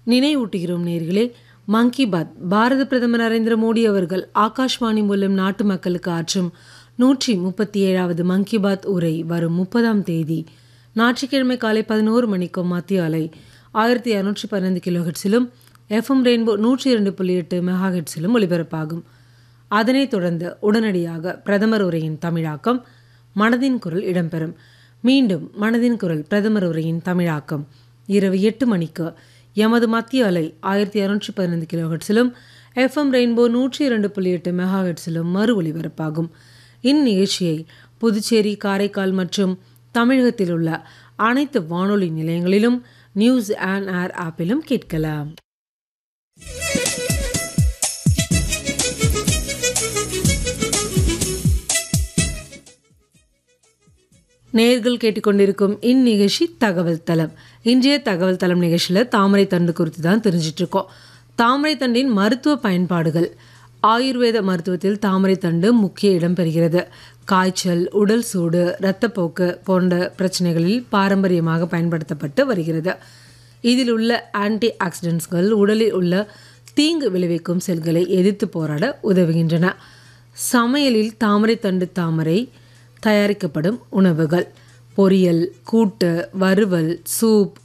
நினைவூட்டுகிறோம் நேர்களே மன் கி பாத் பாரத பிரதமர் நரேந்திர மோடி அவர்கள் ஆகாஷ்வாணி மூலம் நாட்டு மக்களுக்கு ஆற்றும் நூற்றி முப்பத்தி ஏழாவது மன் கி பாத் உரை வரும் முப்பதாம் தேதி ஞாயிற்றுக்கிழமை காலை பதினோரு மணிக்கும் மத்திய அலை ஆயிரத்தி இரநூற்றி பன்னெண்டு கிலோஹெட்ஸிலும் எஃப்எம் ரெயின்போ நூற்றி இரண்டு புள்ளி எட்டு மெகா ஹெட்ஸிலும் ஒலிபரப்பாகும் அதனைத் தொடர்ந்து உடனடியாக பிரதமர் உரையின் தமிழாக்கம் மனதின் குரல் இடம்பெறும் மீண்டும் மனதின் குரல் பிரதமர் உரையின் தமிழாக்கம் இரவு எட்டு மணிக்கு எமது மத்திய அலை ஆயிரத்தி இரநூற்றி பதினைந்து கிலோஹெட்ஸிலும் எஃப்எம் ரெயின்போ நூற்றி இரண்டு புள்ளி எட்டு மெகா ஹெட்ஸிலும் மறு ஒலிபரப்பாகும் இந்நிகழ்ச்சியை புதுச்சேரி காரைக்கால் மற்றும் தமிழகத்தில் உள்ள அனைத்து வானொலி நிலையங்களிலும் நியூஸ் அண்ட் ஏர் ஆப்பிலும் கேட்கலாம் நேர்கள் கேட்டுக்கொண்டிருக்கும் இந்நிகழ்ச்சி தகவல் தளம் இன்றைய தகவல் தளம் நிகழ்ச்சியில் தாமரை தண்டு குறித்து தான் தெரிஞ்சிட்டு இருக்கோம் தாமரை தண்டின் மருத்துவ பயன்பாடுகள் ஆயுர்வேத மருத்துவத்தில் தாமரை தண்டு முக்கிய இடம் பெறுகிறது காய்ச்சல் உடல் சூடு இரத்தப்போக்கு போன்ற பிரச்சனைகளில் பாரம்பரியமாக பயன்படுத்தப்பட்டு வருகிறது இதில் உள்ள ஆன்டி ஆக்சிடென்ட்ஸ்கள் உடலில் உள்ள தீங்கு விளைவிக்கும் செல்களை எதிர்த்து போராட உதவுகின்றன சமையலில் தாமரை தண்டு தாமரை தயாரிக்கப்படும் உணவுகள் பொரியல் கூட்டு வறுவல் சூப்